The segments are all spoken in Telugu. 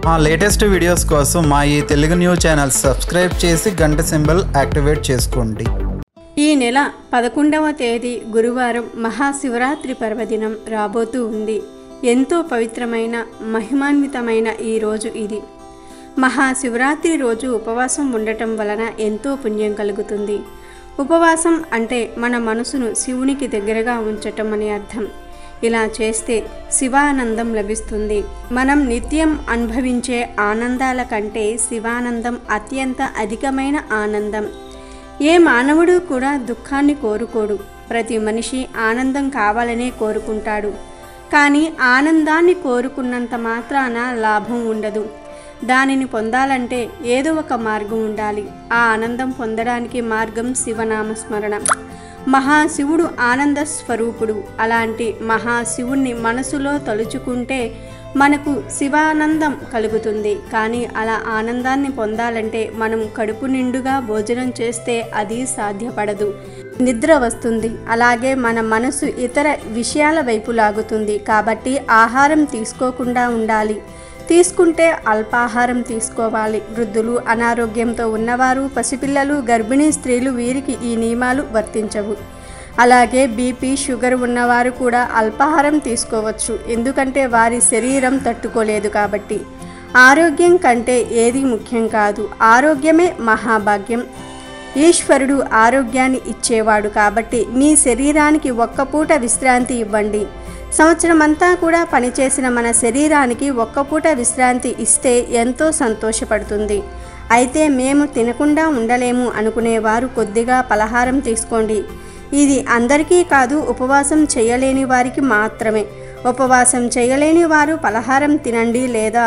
మా లేటెస్ట్ వీడియోస్ కోసం మా ఈ తెలుగు న్యూస్ ఛానల్ సబ్స్క్రైబ్ చేసి గంట సింబల్ యాక్టివేట్ చేసుకోండి ఈ నెల పదకొండవ తేదీ గురువారం మహాశివరాత్రి పర్వదినం రాబోతూ ఉంది ఎంతో పవిత్రమైన మహిమాన్వితమైన ఈ రోజు ఇది మహాశివరాత్రి రోజు ఉపవాసం ఉండటం వలన ఎంతో పుణ్యం కలుగుతుంది ఉపవాసం అంటే మన మనసును శివునికి దగ్గరగా ఉంచటం అని అర్థం ఇలా చేస్తే శివానందం లభిస్తుంది మనం నిత్యం అనుభవించే ఆనందాల కంటే శివానందం అత్యంత అధికమైన ఆనందం ఏ మానవుడు కూడా దుఃఖాన్ని కోరుకోడు ప్రతి మనిషి ఆనందం కావాలనే కోరుకుంటాడు కానీ ఆనందాన్ని కోరుకున్నంత మాత్రాన లాభం ఉండదు దానిని పొందాలంటే ఏదో ఒక మార్గం ఉండాలి ఆ ఆనందం పొందడానికి మార్గం శివనామస్మరణ మహాశివుడు ఆనంద స్వరూపుడు అలాంటి మహాశివుణ్ణి మనసులో తలుచుకుంటే మనకు శివానందం కలుగుతుంది కానీ అలా ఆనందాన్ని పొందాలంటే మనం కడుపు నిండుగా భోజనం చేస్తే అది సాధ్యపడదు నిద్ర వస్తుంది అలాగే మన మనసు ఇతర విషయాల వైపు లాగుతుంది కాబట్టి ఆహారం తీసుకోకుండా ఉండాలి తీసుకుంటే అల్పాహారం తీసుకోవాలి వృద్ధులు అనారోగ్యంతో ఉన్నవారు పసిపిల్లలు గర్భిణీ స్త్రీలు వీరికి ఈ నియమాలు వర్తించవు అలాగే బీపీ షుగర్ ఉన్నవారు కూడా అల్పాహారం తీసుకోవచ్చు ఎందుకంటే వారి శరీరం తట్టుకోలేదు కాబట్టి ఆరోగ్యం కంటే ఏది ముఖ్యం కాదు ఆరోగ్యమే మహాభాగ్యం ఈశ్వరుడు ఆరోగ్యాన్ని ఇచ్చేవాడు కాబట్టి మీ శరీరానికి ఒక్క పూట విశ్రాంతి ఇవ్వండి సంవత్సరం అంతా కూడా పనిచేసిన మన శరీరానికి ఒక్క పూట విశ్రాంతి ఇస్తే ఎంతో సంతోషపడుతుంది అయితే మేము తినకుండా ఉండలేము అనుకునేవారు కొద్దిగా పలహారం తీసుకోండి ఇది అందరికీ కాదు ఉపవాసం చేయలేని వారికి మాత్రమే ఉపవాసం చేయలేని వారు పలహారం తినండి లేదా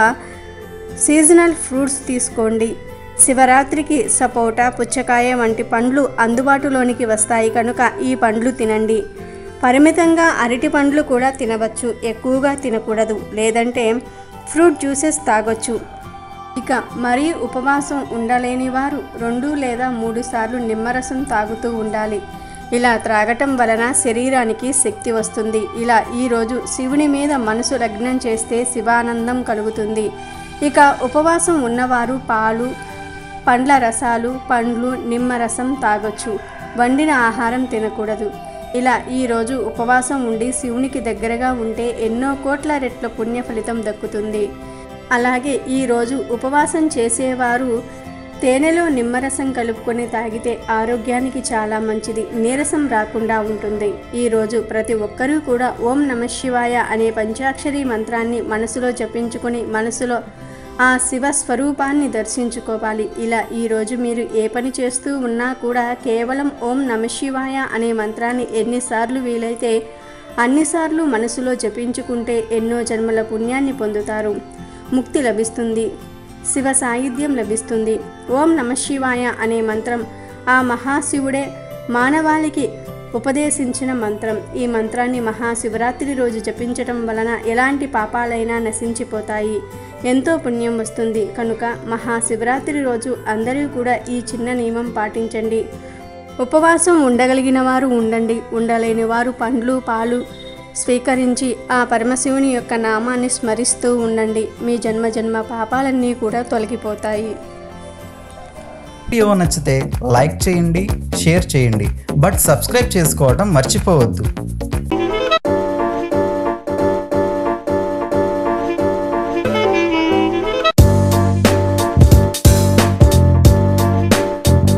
సీజనల్ ఫ్రూట్స్ తీసుకోండి శివరాత్రికి సపోటా పుచ్చకాయ వంటి పండ్లు అందుబాటులోనికి వస్తాయి కనుక ఈ పండ్లు తినండి పరిమితంగా అరటి పండ్లు కూడా తినవచ్చు ఎక్కువగా తినకూడదు లేదంటే ఫ్రూట్ జ్యూసెస్ తాగొచ్చు ఇక మరీ ఉపవాసం ఉండలేని వారు రెండు లేదా మూడు సార్లు నిమ్మరసం తాగుతూ ఉండాలి ఇలా త్రాగటం వలన శరీరానికి శక్తి వస్తుంది ఇలా ఈరోజు శివుని మీద మనసు లగ్నం చేస్తే శివానందం కలుగుతుంది ఇక ఉపవాసం ఉన్నవారు పాలు పండ్ల రసాలు పండ్లు నిమ్మరసం తాగొచ్చు వండిన ఆహారం తినకూడదు ఇలా ఈరోజు ఉపవాసం ఉండి శివునికి దగ్గరగా ఉంటే ఎన్నో కోట్ల రెట్ల పుణ్య ఫలితం దక్కుతుంది అలాగే ఈరోజు ఉపవాసం చేసేవారు తేనెలో నిమ్మరసం కలుపుకొని తాగితే ఆరోగ్యానికి చాలా మంచిది నీరసం రాకుండా ఉంటుంది ఈరోజు ప్రతి ఒక్కరూ కూడా ఓం నమ శివాయ అనే పంచాక్షరి మంత్రాన్ని మనసులో జపించుకొని మనసులో ఆ శివ స్వరూపాన్ని దర్శించుకోవాలి ఇలా ఈరోజు మీరు ఏ పని చేస్తూ ఉన్నా కూడా కేవలం ఓం నమ శివాయ అనే మంత్రాన్ని ఎన్నిసార్లు వీలైతే అన్నిసార్లు మనసులో జపించుకుంటే ఎన్నో జన్మల పుణ్యాన్ని పొందుతారు ముక్తి లభిస్తుంది శివ సాయుధ్యం లభిస్తుంది ఓం నమ శివాయ అనే మంత్రం ఆ మహాశివుడే మానవాళికి ఉపదేశించిన మంత్రం ఈ మంత్రాన్ని మహాశివరాత్రి రోజు జపించటం వలన ఎలాంటి పాపాలైనా నశించిపోతాయి ఎంతో పుణ్యం వస్తుంది కనుక మహాశివరాత్రి రోజు అందరూ కూడా ఈ చిన్న నియమం పాటించండి ఉపవాసం ఉండగలిగిన వారు ఉండండి ఉండలేని వారు పండ్లు పాలు స్వీకరించి ఆ పరమశివుని యొక్క నామాన్ని స్మరిస్తూ ఉండండి మీ జన్మ జన్మ పాపాలన్నీ కూడా తొలగిపోతాయి వీడియో నచ్చితే లైక్ చేయండి షేర్ చేయండి బట్ సబ్స్క్రైబ్ చేసుకోవడం మర్చిపోవద్దు